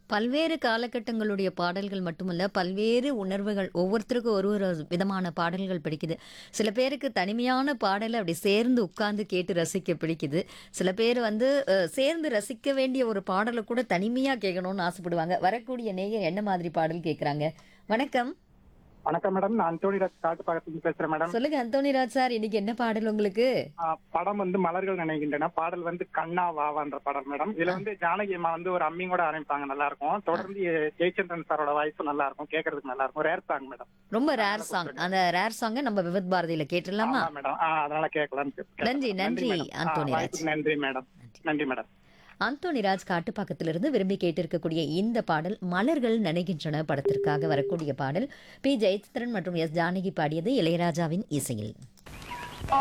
பல்வேறு காலகட்டங்களுடைய பாடல்கள் மட்டுமல்ல பல்வேறு உணர்வுகள் ஒவ்வொருத்தருக்கும் ஒரு ஒரு விதமான பாடல்கள் பிடிக்குது சில பேருக்கு தனிமையான பாடலை அப்படி சேர்ந்து உட்கார்ந்து கேட்டு ரசிக்க பிடிக்குது சில பேர் வந்து அஹ், சேர்ந்து ரசிக்க வேண்டிய ஒரு பாடலை கூட தனிமையா கேட்கணும்னு ஆசைப்படுவாங்க வரக்கூடிய நேயர் என்ன மாதிரி பாடல் கேட்குறாங்க வணக்கம் வணக்கம் மேடம் நான் அந்தோனிராஜ் காட்டு பக்கத்துல பேசுறேன் மேடம் சொல்லுங்க அந்தோனிராஜ் சார் இன்னைக்கு என்ன பாடல் உங்களுக்கு ஆ, படம் வந்து மலர்கள் நினைக்கின்றன பாடல் வந்து கண்ணா வாவான்ற படம் மேடம் இதுல வந்து ஜானகி அம்மா வந்து ஒரு அம்மிங்கோட ஆரம்பிப்பாங்க நல்லா இருக்கும் தொடர்ந்து ஜெயச்சந்திரன் சாரோட வாய்ஸ் நல்லா இருக்கும் கேட்கறதுக்கு நல்லா இருக்கும் ரேர் சாங் மேடம் ரொம்ப ரேர் சாங் அந்த ரேர் சாங்கை நம்ம விவித் பாரதியில கேட்டுடலாமா ஆமா மேடம் ஆ, அதனால கேட்கலாம் நன்றி, நன்றி, அந்தோனிராஜ். நன்றி மேடம் நன்றி மேடம் அந்தோனிராஜ் காட்டுப்பாக்கத்திலிருந்து விரும்பி கேட்டிருக்கக்கூடிய இந்த பாடல் மலர்கள் நனைகின்றன படத்திற்காக வரக்கூடிய பாடல் பி ஜெயசித்ரன் மற்றும் எஸ் ஜானகி பாடியது இளையராஜாவின் இசையில்